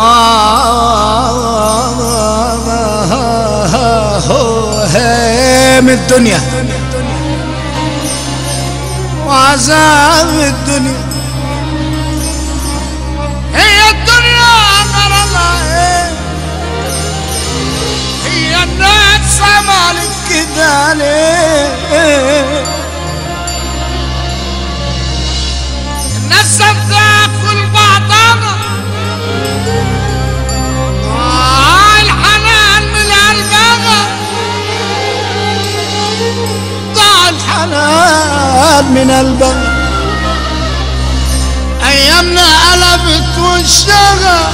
هام الدنيا وعذاب الدنيا هي الدنيا غرضها ايه هي الناس عملت كده ليه الناس بتاكل بعضها آه الحنان من قلبها ضاع الحنان من قلبها ايامنا قلبت وشها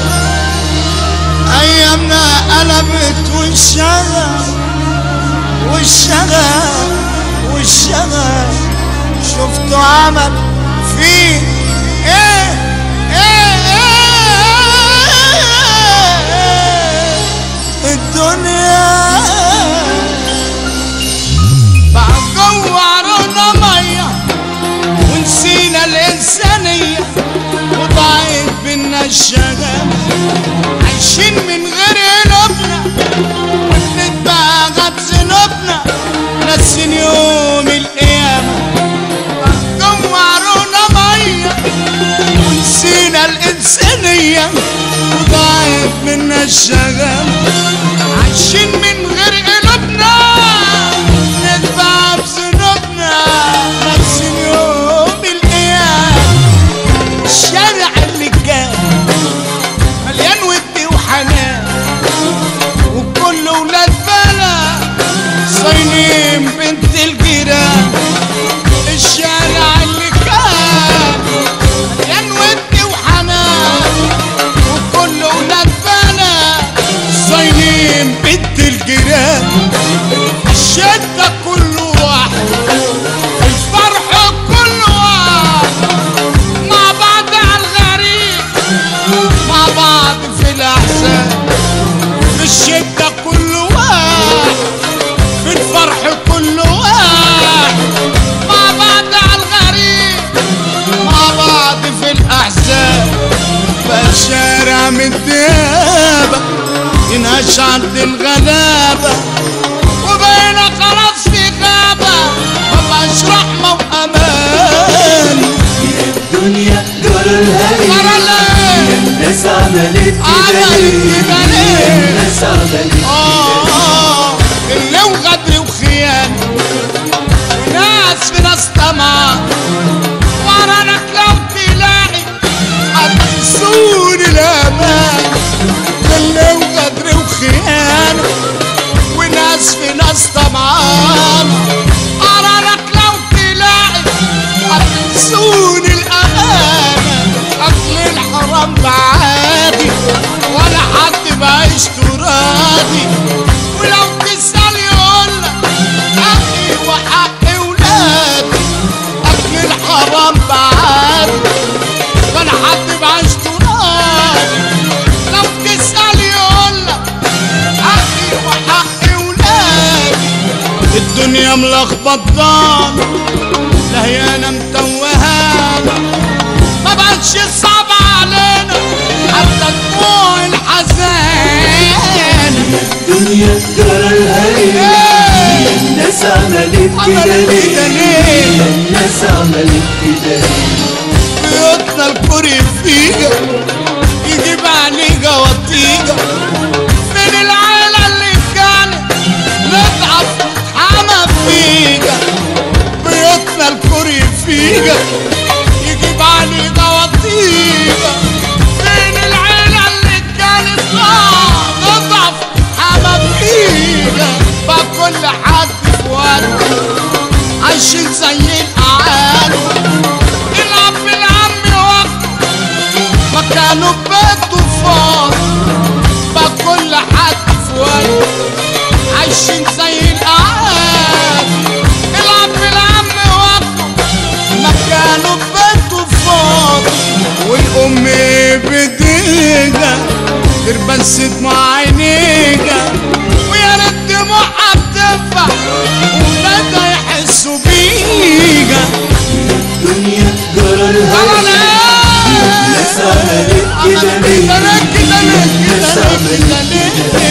ايامنا قلبت وشها وشها وشها شفتوا عمل فيه ايه ايه ايه الدنيا بقى جوه عرونا ميه ونسينا الإنسانية وضاعت بينا الشغف عايشين من غير قلوبنا ونتباغى بذنوبنا ناسين يوم القيامة جوه عرونا مية ونسينا الإنسانية وضاعت منا الشغف عايشين من غير قلوبنا نتباغى بذنوبنا ناسين يوم القيامة الشارع اللي كان مليان ود وحنان وكل ولاد بلد صاينين بنت الجيران الشارع اللي كان مليان ود وحنان وكل ولاد بلد صاينين بنت الجيران الشدة كل واحد الفرح كل واحد مع بعض على الغريب مع بعض في الأحزان في الشدة كل واحد في الفرح كل واحد مع بعض على الغريب مع بعض في الأحزان فالشارع متدابة ينهش عند الغلابة وبقينا خلاص في غابة مبقاش رحمة وأمان الدنيا جرالها ايه جرى ليه؟ الناس عملت كده عملت كده ليه؟ ليه الناس عملت آه اللي وغدر وخيانة وناس في ناس طمع وراك لو تلاقي هتنسون الأمان اللي وغدر وخيانة وناس في ناس طمعان وراك لو تلاقي هتنسون الأمانة أكل الحرام بعادي ولا حد بعيش راضي ولو تسأل يقولك حقي وحق ولادي أكل الحرام بعادي ولا حد بعيش راضي لو تسأل يقولك حقي وحق ولادي الدنيا ملخبطان لا هي انا متوهانة ما بقتش صعب علينا حتى دموع الحزان الدنيا جرالها ايه الناس عملت كده عملت كده ليه ليه؟ الناس عملت كده ليه بيوتنا الكوري فيجا يجيب عليجا وطيجا من العيلة اللي كانت نضعف حما فيجا بيوتنا الكوري فيجا يجيب عليجا وطيجا من العيلة اللي كانت نضعف حما فيجا بقى كل حد في وقته عايشين زي الأعالي العب بالعم وقته مكانه بيته فاضي بقى كل حد في وقته عايشين زي الأعالي العب بالعم وقته مكانه بيته فاضي والأم بديجة تربس دموع عينيجا ويا ريت دموعها بتنفع وولادها يحسوا بيجا الدنيا جرالها طبعا ايه الناس عملت كده ليه عملت كده عملت كده